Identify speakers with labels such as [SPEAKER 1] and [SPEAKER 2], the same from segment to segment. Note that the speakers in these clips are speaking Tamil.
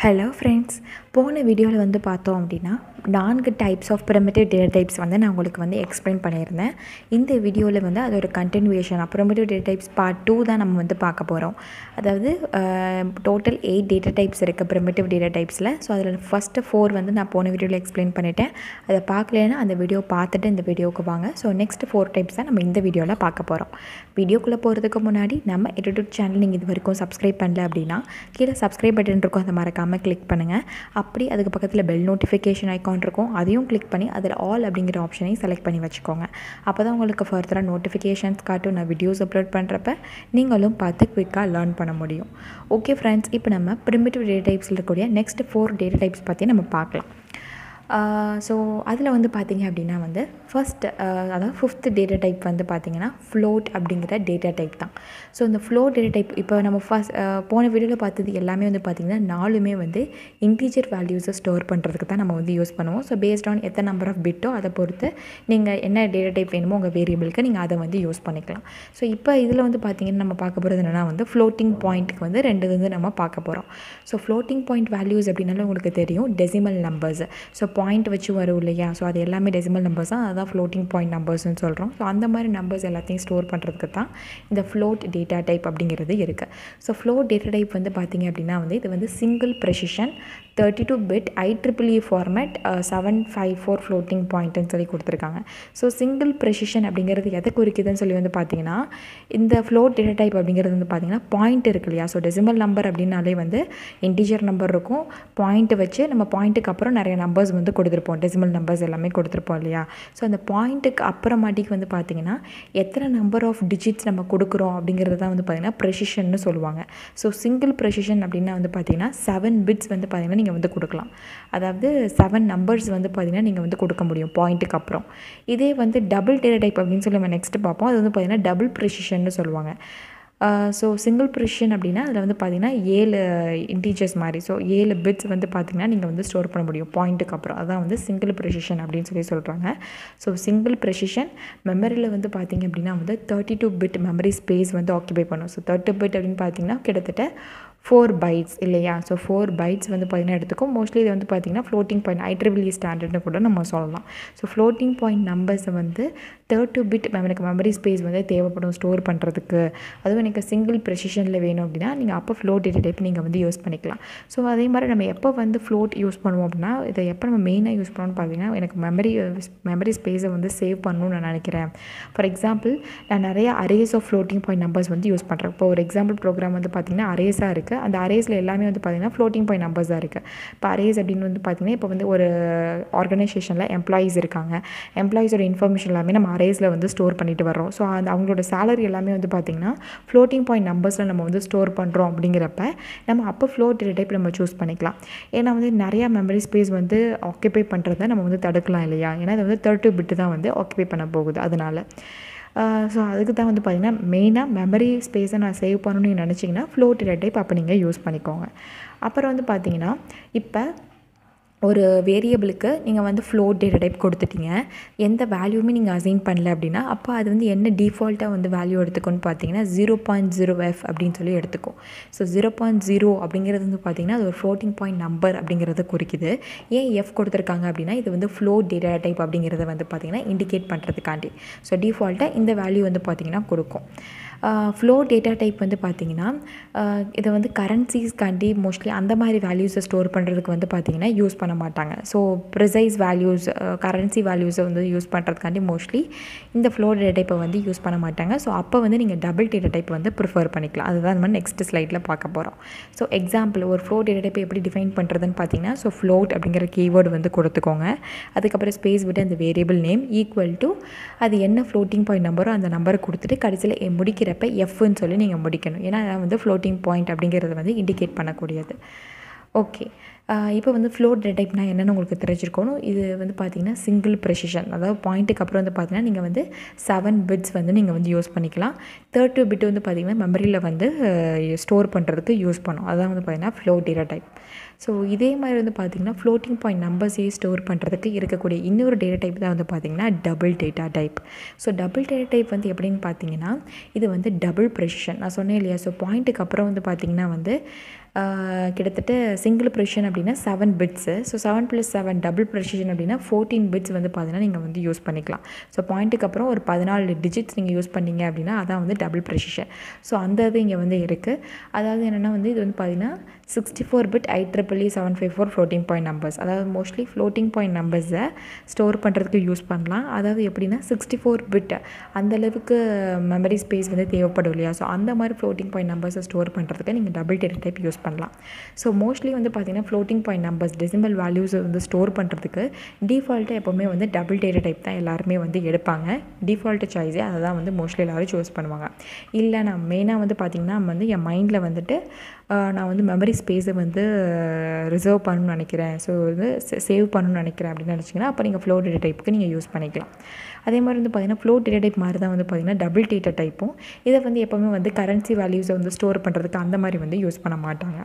[SPEAKER 1] ஹலோ ஃப்ரெண்ட்ஸ் போன வீடியோவில் வந்து பார்த்தோம் அப்படின்னா நான்கு types of primitive data types வந்து நான் உங்களுக்கு வந்து எக்ஸ்பிளைன் பண்ணியிருந்தேன் இந்த வீடியோவில் வந்து அது ஒரு continuation primitive data types part two தான் நம்ம வந்து பார்க்க போகிறோம் அதாவது டோட்டல் எயிட் டேட்டா டைப்ஸ் இருக்குது ப்ரிமிட்டிவ் டேட்டா டைப்ஸில் ஸோ அதில் ஃபஸ்ட்டு ஃபோர் வந்து நான் போன வீடியோவில் எக்ஸ்பிளைன் பண்ணிட்டேன் அதை பார்க்கலன்னா அந்த வீடியோ பார்த்துட்டு இந்த வீடியோவுக்கு வாங்க ஸோ நெக்ஸ்ட் ஃபோர் டைப்ஸ் தான் நம்ம இந்த வீடியோவில் பார்க்க போகிறோம் வீடியோக்குள்ளே போகிறதுக்கு முன்னாடி நம்ம எடிட்டட் சேனல் நீங்கள் இது வரைக்கும் சப்ஸ்கிரைப் பண்ணல அப்படின்னா கீழே சப்ஸ்கிரைப் பட்டன் இருக்கும் அதை மறக்காமல் கிளிக் பண்ணுங்கள் அப்படி அதுக்கு பக்கத்தில் பெல் நோட்டிஃபிகேஷன் ஐக்கான் இருக்கும் அதையும் கிளிக் பண்ணி அதில் ஆல் அப்படிங்கிற ஆப்ஷனையும் செலக்ட் பண்ணி வச்சுக்கோங்க அப்போ தான் உங்களுக்கு ஃபர்தராக நோட்டிஃபிகேஷன்ஸ் காட்டும் நான் வீடியோஸ் அப்லோட் பண்ணுறப்ப நீங்களும் பார்த்து குயிக்காக லேர்ன் பண்ண முடியும் ஓகே ஃப்ரெண்ட்ஸ் இப்போ நம்ம ப்ரிமிட்டிவ் டேட்டா டைப்ஸில் இருக்கக்கூடிய நெக்ஸ்ட் ஃபோர் டேட்டா டைப்ஸ் பற்றி நம்ம பார்க்கலாம் ஸோ அதில் வந்து பார்த்திங்க அப்படின்னா வந்து ஃபஸ்ட் அதாவது ஃபிஃப்த் டேட்டா டைப் வந்து பார்த்திங்கன்னா ஃப்ளோட் அப்படிங்கிற டேட்டா டைப் தான் ஸோ இந்த ஃப்ளோட் டேட்டா டைப் இப்போ நம்ம ஃபஸ்ட் போன வீடியோவில் பார்த்தது எல்லாமே வந்து பார்த்திங்கன்னா நாலுமே வந்து இன்டீஜர் வேல்யூஸை ஸ்டோர் பண்ணுறதுக்கு தான் நம்ம வந்து யூஸ் பண்ணுவோம் ஸோ பேஸ்ட் ஆன் எத்தனை நம்பர் ஆஃப் பிட்டோ அதை பொறுத்து நீங்கள் என்ன டேட்டா டைப் வேணுமோ உங்கள் வேரியபிளுக்கு நீங்கள் அதை வந்து யூஸ் பண்ணிக்கலாம் ஸோ இப்போ இதில் வந்து பார்த்திங்கன்னா நம்ம பார்க்க போகிறது என்னென்னா வந்து ஃப்ளோட்டிங் பாயிண்ட்டுக்கு வந்து ரெண்டு வந்து நம்ம பார்க்க போகிறோம் ஸோ ஃப்ளோட்டிங் பாயிண்ட் வேல்யூஸ் அப்படின்னாலும் உங்களுக்கு தெரியும் டெசிமல் நம்பர்ஸ் ஸோ பாயிண்ட் வச்சு வரும் இல்லையா ஸோ அது எல்லாமே டெசிமல் நம்பர்ஸ் தான் அதுதான் ஃப்ளோட்டிங் பாயிண்ட் நம்பர்ஸ்னு சொல்கிறோம் ஸோ அந்த மாதிரி நம்பர்ஸ் எல்லாத்தையும் ஸ்டோர் பண்ணுறதுக்கு தான் இந்த ஃப்ளோட் டேட்டா டைப் அப்படிங்கிறது இருக்குது ஸோ ஃப்ளோட் டேட்டா டைப் வந்து பார்த்திங்க அப்படின்னா வந்து இது வந்து single precision thirty two bit I triple E format seven five four floating பாயிண்ட்னு சொல்லி கொடுத்துருக்காங்க ஸோ சிங்கிள் ப்ரெசிஷன் அப்படிங்கிறது எதை குறிக்குதுன்னு சொல்லி வந்து பார்த்தீங்கன்னா இந்த ஃப்ளோட் டேட்டா டைப் அப்படிங்கிறது வந்து பார்த்திங்கன்னா பாயிண்ட் இருக்கு இல்லையா ஸோ டெசிமல் நம்பர் அப்படின்னாலே வந்து இன்டீஜர் நம்பர் இருக்கும் பாயிண்ட்டு வச்சு நம்ம பாயிண்ட்டுக்கு அப்புறம் நிறைய நம்பர்ஸ் வந்து கொடுத்துருப்போம் டெசிமல் நம்பர்ஸ் எல்லாமே கொடுத்துருப்போம் இல்லையா ஸோ அந்த பாயிண்ட்டுக்கு அப்புறமாட்டிக்கு வந்து பார்த்திங்கன்னா எத்தனை நம்பர் ஆஃப் டிஜிட்ஸ் நம்ம கொடுக்குறோம் அப்படிங்கிறது தான் வந்து பார்த்திங்கன்னா ப்ரெசிஷன்னு சொல்லுவாங்க ஸோ சிங்கிள் ப்ரெசிஷன் அப்படின்னா வந்து பார்த்திங்கன்னா செவன் பிட்ஸ் வந்து பார்த்திங்கன்னா நீங்கள் வந்து கொடுக்கலாம் அதாவது செவன் நம்பர்ஸ் வந்து பார்த்திங்கன்னா நீங்கள் வந்து கொடுக்க முடியும் பாயிண்ட்டுக்கு அப்புறம் இதே வந்து டபுள் டேட்டா டைப் அப்படின்னு சொல்லி நம்ம நெக்ஸ்ட் பார்ப்போம் அது வந்து பார்த்திங்கன்னா டபுள் ப்ரெசிஷன்னு சொல்லுவாங்க ஸோ சிங்கிள் ப்ரெஷன் அப்படின்னா அதில் வந்து பார்த்திங்கன்னா ஏழு இன்டீஜர்ஸ் மாதிரி ஸோ ஏழு பிட்ஸ் வந்து பார்த்திங்கன்னா நீங்கள் வந்து ஸ்டோர் பண்ண முடியும் பாயிண்ட்டுக்கு அப்புறம் அதான் வந்து சிங்கிள் ப்ரெசிஷன் அப்படின்னு சொல்லி சொல்கிறாங்க ஸோ சிங்கிள் ப்ரெசிஷன் மெமரியில் வந்து பார்த்திங்க அப்படின்னா வந்து thirty two bit memory space வந்து ஆக்கிபை பண்ணும் ஸோ தேர்ட்டி பிட் அப்படின்னு பார்த்திங்கன்னா கிட்டத்தட்ட ஃபோர் பைட்ஸ் இல்லையா ஸோ ஃபோர் பைட்ஸ் வந்து பார்த்திங்கன்னா எடுத்துக்கும் மோஸ்ட்லி இது வந்து பார்த்திங்கன்னா ஃப்ளோட்டிங் பாயிண்ட் ஐட்ரிபிள் ஸ்டாண்டர்ட்னு கூட நம்ம சொல்லலாம் ஸோ ஃப்ளோட்டிங் பாயிண்ட் நம்பர்ஸை வந்து தேர்ட் பிட் எனக்கு மெமரி ஸ்பேஸ் வந்து தேவைப்படும் ஸ்டோர் பண்ணுறதுக்கு அதுவும் எனக்கு சிங்கிள் ப்ரெசிஷனில் வேணும் அப்படின்னா நீங்கள் அப்போ ஃப்ளோட் டேட்டா டைப் நீங்கள் வந்து யூஸ் பண்ணிக்கலாம் ஸோ அதே மாதிரி நம்ம எப்போ வந்து ஃப்ளோட் யூஸ் பண்ணுவோம் அப்படின்னா இதை எப்போ நம்ம மெயினாக யூஸ் பண்ணணும்னு பார்த்தீங்கன்னா எனக்கு மெமரி மெமரி ஸ்பேஸை வந்து சேவ் பண்ணணும்னு நான் நினைக்கிறேன் ஃபார் எக்ஸாம்பிள் நான் நிறைய arrays of floating point numbers வந்து யூஸ் பண்ணுறேன் இப்போ ஒரு எக்ஸாம்பிள் ப்ரோக்ராம் வந்து பார்த்திங்கன்னா அரேஸாக இருக்குது அந்த அரேஸில் எல்லாமே வந்து பார்த்திங்கன்னா ஃப்ளோட்டிங் பாயிண்ட் நம்பர்ஸ் தான் இருக்குது இப்போ அரேஸ் அப்படின்னு வந்து பார்த்திங்கன்னா இப்போ வந்து ஒரு ஆர்கனைசேஷனில் எம்ப்ளாயீஸ் இருக்காங்க எம்ப்ளாயீஸோட இன்ஃபர்மேஷன் எல்லாமே நம்ம அரேஸில் வந்து ஸ்டோர் பண்ணிட்டு வரோம் ஸோ அந்த அவங்களோட சேலரி எல்லாமே வந்து பார்த்திங்கன்னா ஃப்ளோட்டிங் பாயிண்ட் நம்பர்ஸில் நம்ம வந்து ஸ்டோர் பண்ணுறோம் அப்படிங்கிறப்ப நம்ம அப்போ ஃப்ளோட் டைப் நம்ம சூஸ் பண்ணிக்கலாம் ஏன்னா வந்து நிறையா மெமரி ஸ்பேஸ் வந்து ஆக்கியபை பண்ணுறத நம்ம வந்து தடுக்கலாம் இல்லையா ஏன்னா இது வந்து தேர்ட்டி பிட்டு தான் வந்து ஆக்கியபை பண்ண போகுது அதனால் ஸோ அதுக்கு தான் வந்து பார்த்திங்கன்னா மெயினாக மெமரி ஸ்பேஸை நான் சேவ் பண்ணணும்னு நினச்சிங்கன்னா ஃப்ளோட் டைப் அப்போ நீங்கள் யூஸ் பண்ணிக்கோங்க அப்புறம் வந்து பார்த்திங்கன்னா இப்போ ஒரு வேரியபிளுக்கு நீங்கள் வந்து ஃப்ளோட் டேட்டா டைப் கொடுத்துட்டீங்க எந்த வேல்யூமே நீங்கள் அசைன் பண்ணல அப்படின்னா அப்போ அது வந்து என்ன டிஃபால்ட்டாக வந்து வேல்யூ எடுத்துக்கோன்னு பார்த்தீங்கன்னா ஜீரோ பாயிண்ட் ஜீரோ எஃப் அப்படின்னு சொல்லி எடுத்துக்கும் ஸோ ஜீரோ பாயிண்ட் ஜீரோ அப்படிங்கிறது வந்து பார்த்திங்கன்னா அது ஒரு ஃப்ளோட்டிங் பாயிண்ட் நம்பர் அப்படிங்கிறத குறிக்குது ஏன் எஃப் கொடுத்துருக்காங்க அப்படின்னா இது வந்து ஃப்ளோட் டேட்டா டைப் அப்படிங்கிறத வந்து பார்த்திங்கன்னா இண்டிகேட் பண்ணுறதுக்காண்டி ஸோ டிஃபால்ட்டாக இந்த வேல்யூ வந்து பார்த்திங்கன்னா கொடுக்கும் ஃப்ளோ டேட்டா டைப் வந்து பார்த்திங்கன்னா இதை வந்து கரன்சிஸ்காண்டி மோஸ்ட்லி அந்த மாதிரி வேல்யூஸை ஸ்டோர் பண்ணுறதுக்கு வந்து பார்த்திங்கன்னா யூஸ் பண்ண மாட்டாங்க ஸோ ப்ரிசைஸ் வேல்யூஸ் கரன்சி வேல்யூஸை வந்து யூஸ் பண்ணுறதுக்காண்டி மோஸ்ட்லி இந்த ஃப்ளோ டேட்டா டைப்பை வந்து யூஸ் பண்ண மாட்டாங்க ஸோ அப்போ வந்து நீங்கள் டபுள் டேட்டா டைப் வந்து ப்ரிஃபர் பண்ணிக்கலாம் அதுதான் நம்ம நெக்ஸ்ட் ஸ்லைடில் பார்க்க போகிறோம் ஸோ எக்ஸாம்பிள் ஒரு ஃப்ளோ டேட்டா டைப் எப்படி டிஃபைன் பண்ணுறதுன்னு பார்த்தீங்கன்னா ஸோ ஃப்ளோட் அப்படிங்கிற கீவேர்டு வந்து கொடுத்துக்கோங்க அதுக்கப்புறம் ஸ்பேஸ் விட்டு அந்த வேரியபிள் நேம் ஈக்குவல் டு அது என்ன ஃப்ளோட்டிங் பாயிண்ட் நம்பரோ அந்த நம்பரை கொடுத்துட்டு கடைசியில் முடிக்கிற அப்படிங்கிறப்ப எஃப்னு சொல்லி நீங்கள் முடிக்கணும் ஏன்னா வந்து ஃப்ளோட்டிங் பாயிண்ட் அப்படிங்கிறத வந்து இண்டிகேட் பண்ணக்கூடியது ஓகே இப்போ வந்து ஃப்ளோட் டைப்னா என்னென்னு உங்களுக்கு தெரிஞ்சிருக்கணும் இது வந்து பார்த்திங்கன்னா சிங்கிள் ப்ரெசிஷன் அதாவது பாயிண்ட்டுக்கு அப்புறம் வந்து பார்த்திங்கன்னா நீங்கள் வந்து செவன் பிட்ஸ் வந்து நீங்கள் வந்து யூஸ் பண்ணிக்கலாம் தேர்ட் டூ பிட் வந்து பார்த்திங்கன்னா மெமரியில் வந்து ஸ்டோர் பண்ணுறதுக்கு யூஸ் பண்ணும் அதான் வந்து பார்த்திங்கன்னா ஃப்ளோட் டேட்டா டைப் ஸோ இதே மாதிரி வந்து பார்த்திங்கன்னா ஃப்ளோட்டிங் பாயிண்ட் நம்பர்ஸையே ஸ்டோர் பண்ணுறதுக்கு இருக்கக்கூடிய இன்னொரு டேட்டா டைப் தான் வந்து பார்த்திங்கன்னா double data type so double data type வந்து எப்படின்னு பார்த்தீங்கன்னா இது வந்து டபுள் ப்ரெசிஷன் நான் சொன்னேன் இல்லையா ஸோ பாயிண்ட்டுக்கு அப்புறம் வந்து பார்த்திங்கன்னா வந்து கிட்டத்தட்ட சிங்கிள் ப்ரெஷன் அப்படின்னா seven bits so seven plus seven double precision அப்படின்னா ஃபோர்டீன் பிட்ஸ் வந்து பார்த்தீங்கன்னா நீங்கள் வந்து யூஸ் பண்ணிக்கலாம் ஸோ பாயிண்ட்டுக்கு அப்புறம் ஒரு பதினாலு டிஜிட்ஸ் நீங்கள் யூஸ் பண்ணீங்க அப்படின்னா அதான் வந்து டபுள் ப்ரெஷன் ஸோ அந்த இது இங்கே வந்து இருக்குது அதாவது என்னென்னா வந்து இது வந்து பார்த்தீங்கன்னா sixty four bit I triple E seven five four floating point numbers அதாவது மோஸ்ட்லி ஃப்ளோட்டிங் பாயிண்ட் நம்பர்ஸை ஸ்டோர் பண்ணுறதுக்கு யூஸ் பண்ணலாம் அதாவது எப்படின்னா சிக்ஸ்டி ஃபோர் பிட் அந்தளவுக்கு மெமரி ஸ்பேஸ் வந்து தேவைப்படும் இல்லையா ஸோ அந்த மாதிரி ஃப்ளோட்டிங் பாயிண்ட் நம்பர்ஸை ஸ்டோர் பண்ணுறதுக்கு நீங்கள் டபுள் டேட்டா டைப் யூஸ் பண்ணலாம் ஸோ மோஸ்ட்லி வந்து பார்த்தீங்கன்னா ஃப்ளோட்டிங் பாயிண்ட் நம்பர்ஸ் டெசிமல் வேல்யூஸை வந்து ஸ்டோர் பண்ணுறதுக்கு டிஃபால்ட்டாக எப்போவுமே வந்து டபுள் டேட்டா டைப் தான் எல்லாருமே வந்து எடுப்பாங்க டிஃபால்ட்டு சாய்ஸே அதை தான் வந்து மோஸ்ட்லி எல்லோரும் சூஸ் பண்ணுவாங்க இல்லை நான் மெயினாக வந்து பார்த்திங்கன்னா வந்து என் மைண்டில் வந்துட்டு நான் வந்து மெமரி ஸ்பேஸை வந்து ரிசர்வ் பண்ணணும்னு நினைக்கிறேன் ஸோ வந்து சேவ் பண்ணணும்னு நினைக்கிறேன் அப்படின்னு நினச்சிங்கன்னா அப்போ நீங்கள் ஃப்ளோ டேட்டா டைப்புக்கு நீங்கள் யூஸ் பண்ணிக்கலாம் அதே மாதிரி வந்து பார்த்திங்கன்னா ஃப்ளோ டேட்டா டைப் மாதிரி தான் வந்து பார்த்திங்கன்னா டபுள் டேட்டா டைப்பும் இதை வந்து எப்போவுமே வந்து கரன்சி வேல்யூஸை வந்து ஸ்டோர் பண்ணுறதுக்கு அந்த மாதிரி வந்து யூஸ் பண்ண மாட்டாங்க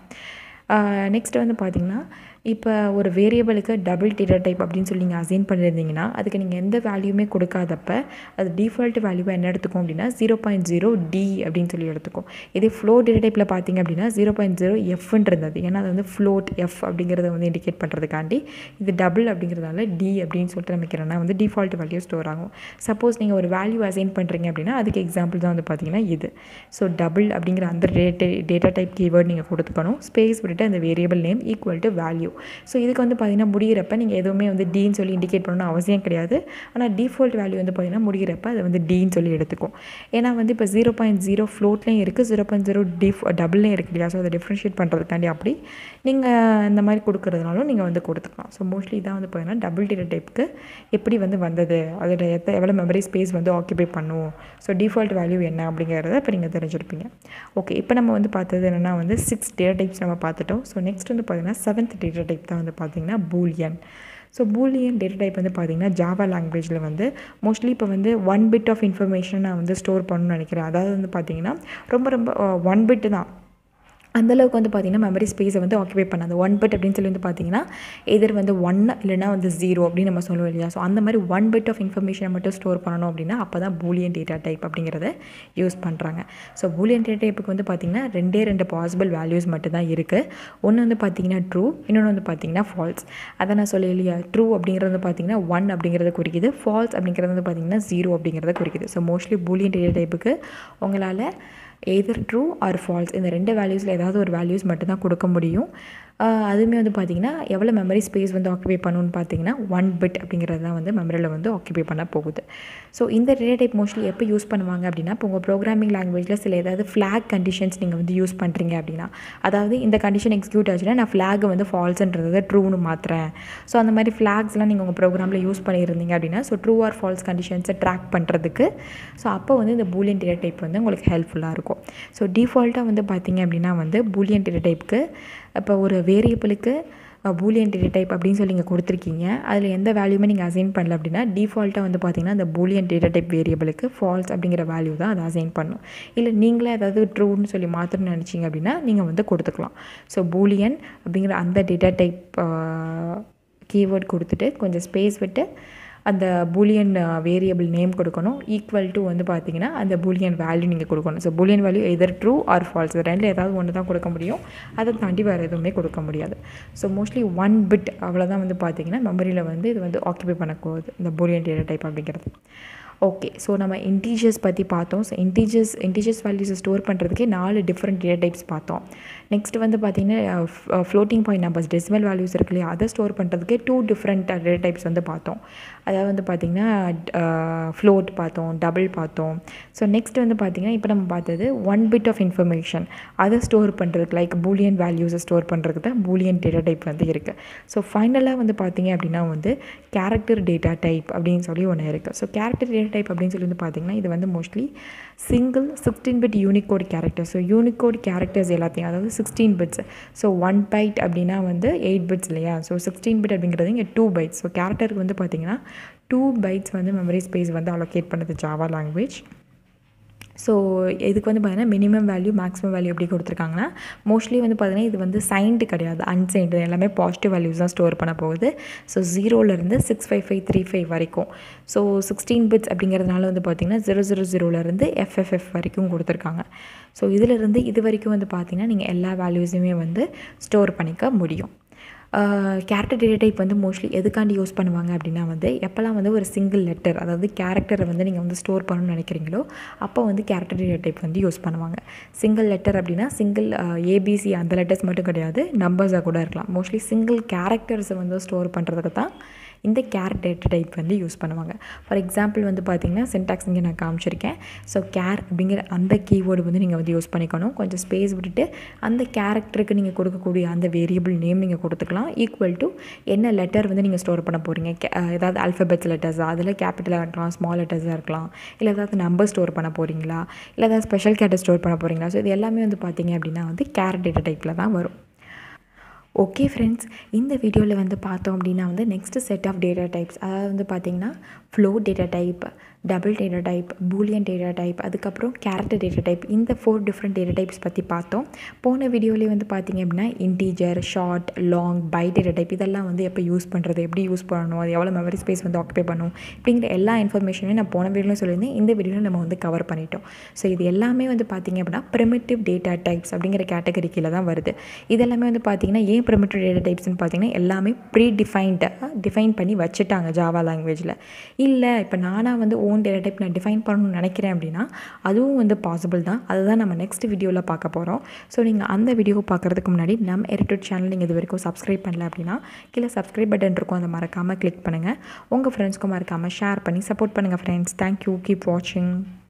[SPEAKER 1] நெக்ஸ்ட் வந்து பார்த்திங்கன்னா இப்போ ஒரு வேரியபிளுக்கு டபுள் டேட்டா டைப் அப்படின்னு சொல்லி நீங்கள் அசைன் பண்ணியிருந்தீங்கன்னா அதுக்கு நீங்கள் எந்த வேல்யூமே கொடுக்காதப்ப அது டிஃபால்ட் வேல்யூவை என்ன எடுத்துக்கும் அப்படின்னா ஜீரோ பாயிண்ட் ஜீரோ டி அப்படின்னு சொல்லி எடுத்துக்கும் இதே ஃப்ளோ டேட்டா டைப்பில் பார்த்தீங்க அப்படின்னா ஜீரோ பாயிண்ட் ஜீரோ எஃப்னு இருந்தது ஏன்னா அது வந்து ஃப்ளோட் எஃப் அப்படிங்கிறத வந்து இண்டிகேட் பண்ணுறதுக்காண்டி இது டபுள் அப்படிங்கிறதால டி அப்படின்னு சொல்லிட்டு நமக்கிறேன்னா வந்து டிஃபால்ட் வேல்யூ ஸ்டோர் ஆகும் சப்போஸ் நீங்கள் ஒரு வேல்யூ அசைன் பண்ணுறீங்க அப்படின்னா அதுக்கு எக்ஸாம்பிள் தான் வந்து பார்த்தீங்கன்னா இது ஸோ டபுள் அப்படிங்கிற அந்த டேட்டா டேட்டா டைப் கீவேர்ட் நீங்கள் கொடுத்துக்கணும் ஸ்பேஸ் விட்டுட்டு அந்த variable name equal to value so இதுக்கு வந்து பார்த்திங்கன்னா முடிகிறப்ப நீங்கள் எதுவுமே வந்து டீன்னு சொல்லி இண்டிகேட் பண்ணணும்னு அவசியம் கிடையாது ஆனால் டிஃபால்ட் வேல்யூ வந்து பார்த்திங்கன்னா முடிகிறப்ப அதை வந்து டீன்னு சொல்லி எடுத்துக்கும் ஏன்னா வந்து இப்போ ஜீரோ பாயிண்ட் ஜீரோ ஃப்ளோட்லேயும் இருக்குது ஜீரோ பாயிண்ட் ஜீரோ டிஃப் டபுள்லேயும் இருக்கு இல்லையா ஸோ அதை டிஃப்ரென்ஷியேட் பண்ணுறதுக்காண்டி அப்படி நீங்கள் இந்த மாதிரி கொடுக்குறதுனாலும் நீங்கள் வந்து கொடுத்துக்கலாம் ஸோ மோஸ்ட்லி இதான் வந்து பார்த்திங்கன்னா டபுள் டேட்டா டைப்புக்கு எப்படி வந்து வந்தது அதோட எத்த எவ்வளோ மெமரி ஸ்பேஸ் வந்து ஆக்கியபை பண்ணும் ஸோ டிஃபால்ட் வேல்யூ என்ன அப்படிங்கிறத இப்போ நீங்கள் தெரிஞ்சிருப்பீங்க ஓகே இப்போ நம்ம வந்து பார்த்தது என்னென்னா வந்து சிக்ஸ் டேட்டா டைப்ஸ் நம்ம பார்த்துட்டோம் ஸோ நெக்ஸ்ட் வந்து பார்த்திங்கன்னா செவன்த் டேட்டா டைப் தான் வந்து பார்த்திங்கன்னா Boolean so Boolean data type வந்து பார்த்திங்கன்னா ஜாவா லாங்குவேஜில் வந்து மோஸ்ட்லி இப்போ வந்து ஒன் பிட் ஆஃப் இன்ஃபர்மேஷன் நான் வந்து ஸ்டோர் பண்ணணும்னு நினைக்கிறேன் அதாவது வந்து பார்த்திங்கன்னா ரொம்ப ரொம்ப ஒன் பிட்டு தான் அந்தளவுக்கு வந்து பார்த்திங்கன்னா மெமரி ஸ்பேஸை வந்து ஆக்கிபை பண்ணாது ஒன் பிட் அப்படின்னு சொல்லி வந்து பார்த்திங்கன்னா எதிர் வந்து ஒன் இல்லைனா வந்து ஜீரோ அப்படின்னு நம்ம சொல்லுவோம் இல்லையா ஸோ அந்த மாதிரி ஒன் பிட் ஆஃப் இன்ஃபர்மேஷனை மட்டும் ஸ்டோர் பண்ணணும் அப்படின்னா அப்போ தான் பூலியன் டேட்டா டைப் அப்படிங்கிறத யூஸ் பண்ணுறாங்க ஸோ பூலியன் டேட்டா டைப்புக்கு வந்து பார்த்திங்கன்னா ரெண்டே ரெண்டு பாசிபிள் வேல்யூஸ் மட்டும் தான் இருக்குது ஒன்று வந்து பார்த்திங்கன்னா ட்ரூ இன்னொன்று வந்து பார்த்திங்கன்னா ஃபால்ஸ் அதை நான் சொல்லி இல்லையா ட்ரூ அப்படிங்கிறது வந்து பார்த்திங்கன்னா ஒன் அப்படிங்கிறத குறிக்குது ஃபால்ஸ் அப்படிங்கிறது வந்து பார்த்திங்கன்னா ஜீரோ அப்படிங்கிறத குறிக்குது ஸோ மோஸ்ட்லி பூலியன் டேட்டா டைப்புக்கு உங்களால் எதர் ட்ரூ ஆர் ஃபால்ஸ் இந்த ரெண்டு வேல்யூஸில் ஏதாவது ஒரு வேல்யூஸ் மட்டும்தான் கொடுக்க முடியும் அதுவுமே வந்து பார்த்திங்கன்னா எவ்வளோ மெமரி ஸ்பேஸ் வந்து ஆக்குபை பண்ணணும்னு பார்த்தீங்கன்னா ஒன் பிட் அப்படிங்கிறது தான் வந்து மெமரியில் வந்து ஆக்குபை பண்ண போகுது ஸோ இந்த டேட்டா டைப் மோஸ்ட்லி எப்போ யூஸ் பண்ணுவாங்க அப்படின்னா இப்போ உங்கள் ப்ரோக்ராமிங் லாங்குவேஜில் சில ஏதாவது ஃப்ளாக் கண்டிஷன்ஸ் நீங்கள் வந்து யூஸ் பண்ணுறீங்க அப்படின்னா அதாவது இந்த கண்டிஷன் எக்ஸிக்யூட் ஆச்சுன்னா நான் ஃப்ளாகை வந்து ஃபால்ஸ்ன்றதை ட்ரூன்னு மாற்றுறேன் ஸோ அந்த மாதிரி ஃப்ளாக்ஸ்லாம் நீங்கள் உங்கள் ப்ரோக்ராமில் யூஸ் பண்ணியிருந்தீங்க அப்படின்னா ஸோ ட்ரூ ஆர் ஃபால்ஸ் கண்டிஷன்ஸை ட்ராக் பண்ணுறதுக்கு ஸோ அப்போ வந்து இந்த பூலியன் டேட்டா டைப் வந்து உங்களுக்கு ஹெல்ப்ஃபுல்லாக இருக்கும் ஸோ டிஃபால்ட்டாக வந்து பார்த்தீங்க அப்படின்னா வந்து பூலியன் டேட்டா டைப்புக்கு இப்போ ஒரு வேரியபிளுக்கு பூலியன் டேட்டா டைப் அப்படின்னு சொல்லி நீங்கள் கொடுத்துருக்கீங்க அதில் எந்த வேல்யூமே நீங்கள் அசைன் பண்ணல அப்படின்னா டிஃபால்ட்டாக வந்து பார்த்தீங்கன்னா அந்த பூலியன் டேட்டா டைப் வேரியபிளுக்கு ஃபால்ஸ் அப்படிங்கிற வேல்யூ தான் அதை அசைன் பண்ணும் இல்லை நீங்களே ஏதாவது ட்ரூன்னு சொல்லி மாற்றணும்னு நினச்சிங்க அப்படின்னா நீங்கள் வந்து கொடுத்துக்கலாம் ஸோ பூலியன் அப்படிங்கிற அந்த டேட்டா டைப் கீவேர்ட் கொடுத்துட்டு கொஞ்சம் ஸ்பேஸ் விட்டு அந்த பூலியன் வேரியபிள் நேம் கொடுக்கணும் ஈக்குவல் டு வந்து பார்த்தீங்கன்னா அந்த பூலியன் வேல்யூ நீங்கள் கொடுக்கணும் so Boolean value either true or false ரெண்டில் ஏதாவது ஒன்று தான் கொடுக்க முடியும் அதை தாண்டி வேறு எதுவுமே கொடுக்க முடியாது ஸோ மோஸ்ட்லி ஒன் பிட் அவ்வளோதான் வந்து பார்த்தீங்கன்னா மெமரியில் வந்து இது வந்து ஆக்கிபை பண்ணக்கூடாது இந்த பூலியன் டேட்டா டைப் அப்படிங்கிறது ஓகே ஸோ நம்ம இன்டீஜர்ஸ் பற்றி பார்த்தோம் ஸோ இன்டீஜர்ஸ் இன்டீஜர்ஸ் வேல்யூஸை ஸ்டோர் பண்ணுறதுக்கே நாலு டிஃப்ரெண்ட் டேட்டா டைப்ஸ் பார்த்தோம் நெக்ஸ்ட் வந்து பார்த்திங்கன்னா floating point numbers decimal values இருக்கு இல்லையா அதை ஸ்டோர் பண்ணுறதுக்கே டூ டிஃப்ரெண்ட் டேட்டா டைப்ஸ் வந்து பார்த்தோம் அதாவது வந்து பார்த்திங்கன்னா ஃப்ளோட் பார்த்தோம் டபுள் பார்த்தோம் ஸோ நெக்ஸ்ட் வந்து பார்த்திங்கன்னா இப்போ நம்ம பார்த்தது ஒன் பிட் ஆஃப் இன்ஃபர்மேஷன் அதை ஸ்டோர் பண்ணுறதுக்கு லைக் பூலியன் வேல்யூஸை ஸ்டோர் பண்ணுறதுக்கு தான் பூலியன் டேட்டா டைப் வந்து இருக்குது ஸோ ஃபைனலாக வந்து பார்த்திங்க அப்படின்னா வந்து கேரக்டர் டேட்டா டைப் அப்படின்னு சொல்லி ஒன்று இருக்குது ஸோ கேரக்டர் டேட்டா டைப் அப்படின்னு சொல்லி வந்து பார்த்திங்கன்னா இது வந்து mostly single sixteen bit Unicode character so Unicode characters எல்லாத்தையும் அதாவது sixteen bits so one byte அப்படின்னா வந்து எயிட் பிட்ஸ் இல்லையா ஸோ சிக்ஸ்டீன் பிட் அப்படிங்கிறது இங்கே டூ பைட்ஸ் ஸோ கேரக்டருக்கு வந்து பார்த்திங்கன்னா டூ பைட்ஸ் வந்து மெமரி ஸ்பேஸ் வந்து அலோகேட் பண்ணுது ஜாவா லாங்குவேஜ் ஸோ இதுக்கு வந்து பார்த்திங்கன்னா மினிமம் வேல்யூ மேக்ஸிமம் வேல்யூ எப்படி கொடுத்துருக்காங்கன்னா மோஸ்ட்லி வந்து பார்த்திங்கன்னா இது வந்து சைன்டு கிடையாது அன்சைன்டு எல்லாமே பாசிட்டிவ் வேல்யூஸ் தான் ஸ்டோர் பண்ண போகுது ஸோ ஜீரோலேருந்து six five five three five வரைக்கும் ஸோ சிக்ஸ்டீன் பிட்ஸ் அப்படிங்கிறதுனால வந்து பார்த்திங்கன்னா ஜீரோ ஜீரோ ஜீரோலேருந்து எஃப்எஃப்எஃப் வரைக்கும் கொடுத்துருக்காங்க ஸோ இதிலிருந்து இது வரைக்கும் வந்து பார்த்திங்கன்னா நீங்கள் எல்லா வேல்யூஸுமே வந்து ஸ்டோர் பண்ணிக்க முடியும் கேரக்டர் டேட்டா டைப் வந்து மோஸ்ட்லி எதுக்காண்டி யூஸ் பண்ணுவாங்க அப்படின்னா வந்து எப்போல்லாம் வந்து ஒரு சிங்கிள் லெட்டர் அதாவது கேரக்டரை வந்து நீங்கள் வந்து ஸ்டோர் பண்ணணும்னு நினைக்கிறீங்களோ அப்போ வந்து கேரக்டர் டேட்டா டைப் வந்து யூஸ் பண்ணுவாங்க சிங்கிள் லெட்டர் அப்படின்னா சிங்கிள் ஏபிசி அந்த லெட்டர்ஸ் மட்டும் கிடையாது நம்பர்ஸாக கூட இருக்கலாம் மோஸ்ட்லி சிங்கிள் கேரக்டர்ஸை வந்து ஸ்டோர் பண்ணுறதுக்கு தான் இந்த கேர் டேட்டா டைப் வந்து யூஸ் பண்ணுவாங்க ஃபார் எக்ஸாம்பிள் வந்து பார்த்திங்கன்னா சின்டாக்ஸ் இங்கே நான் காமிச்சிருக்கேன் ஸோ கேர் அப்படிங்கிற அந்த கீவேர்டு வந்து நீங்கள் வந்து யூஸ் பண்ணிக்கணும் கொஞ்சம் ஸ்பேஸ் விட்டுட்டு அந்த கேரக்டருக்கு நீங்கள் கொடுக்கக்கூடிய அந்த வேரியபிள் நேம் நீங்கள் கொடுத்துக்கலாம் ஈக்குவல் டு என்ன லெட்டர் வந்து நீங்கள் ஸ்டோர் பண்ண போகிறீங்க ஏதாவது அல்ஃபபெட்ஸ் லெட்டர்ஸ் அதில் கேபிட்டலாக இருக்கலாம் ஸ்மால் லெட்டர்ஸாக இருக்கலாம் இல்லை ஏதாவது நம்பர் ஸ்டோர் பண்ண போகிறீங்களா இல்லை ஏதாவது ஸ்பெஷல் கேரக்டர் ஸ்டோர் பண்ண போகிறீங்களா ஸோ இது எல்லாமே வந்து பார்த்திங்க அப்படின்னா வந்து கேர் டேட்டா டைப்பில் தான் வரும் ஓகே ஃப்ரெண்ட்ஸ் இந்த வீடியோவில் வந்து பார்த்தோம் அப்படின்னா வந்து next set of data types அதாவது வந்து பார்த்திங்கன்னா float data type double data type boolean data type அதுக்கப்புறம் கேரக்டர் டேட்டா டைப் இந்த ஃபோர் டிஃப்ரெண்ட் டேட்டா டைப்ஸ் பற்றி பார்த்தோம் போன வீடியோலேயே வந்து பார்த்திங்க அப்படின்னா integer short long byte data type இதெல்லாம் வந்து எப்போ யூஸ் பண்ணுறது எப்படி யூஸ் பண்ணணும் அது எவ்வளோ மெமரி ஸ்பேஸ் வந்து ஆக்குபை பண்ணும் இப்படிங்கிற எல்லா இன்ஃபர்மேஷனையும் நான் போன வீடியோவில் சொல்லியிருந்தேன் இந்த வீடியோவில் நம்ம வந்து கவர் பண்ணிட்டோம் ஸோ இது எல்லாமே வந்து பார்த்திங்க அப்படின்னா ப்ரிமிட்டிவ் டேட்டா டைப்ஸ் அப்படிங்கிற கேட்டகரி கீழே தான் வருது இதெல்லாமே வந்து பார்த்திங்கன்னா ஏன் ப்ரிமிட்டிவ் டேட்டா டைப்ஸ்னு பார்த்திங்கன்னா எல்லாமே ப்ரீ டிஃபைன்டாக டிஃபைன் பண்ணி வச்சுட்டாங்க ஜாவா லாங்குவேஜில் இல்லை இப்போ நானாக வந்து ஓன் டேட்டா டைப் நான் டிஃபைன் பண்ணணும்னு நினைக்கிறேன் அப்படின்னா அதுவும் வந்து பாசிபிள் தான் அதை தான் நம்ம நெக்ஸ்ட் வீடியோவில் பார்க்க போகிறோம் ஸோ நீங்கள் அந்த வீடியோ பார்க்குறதுக்கு முன்னாடி நம்ம எரிட்டட் சேனல் நீங்கள் இது வரைக்கும் சப்ஸ்கிரைப் பண்ணல அப்படின்னா கீழே சப்ஸ்கிரைப் பட்டன் இருக்கும் அதை மறக்காமல் கிளிக் பண்ணுங்கள் உங்கள் ஃப்ரெண்ட்ஸ்க்கும் மறக்காமல் ஷேர் பண்ணி சப்போர்ட் பண்ணுங்கள் ஃப்ரெண்ட்ஸ் தேங்க்யூ கீப் வாட்சிங்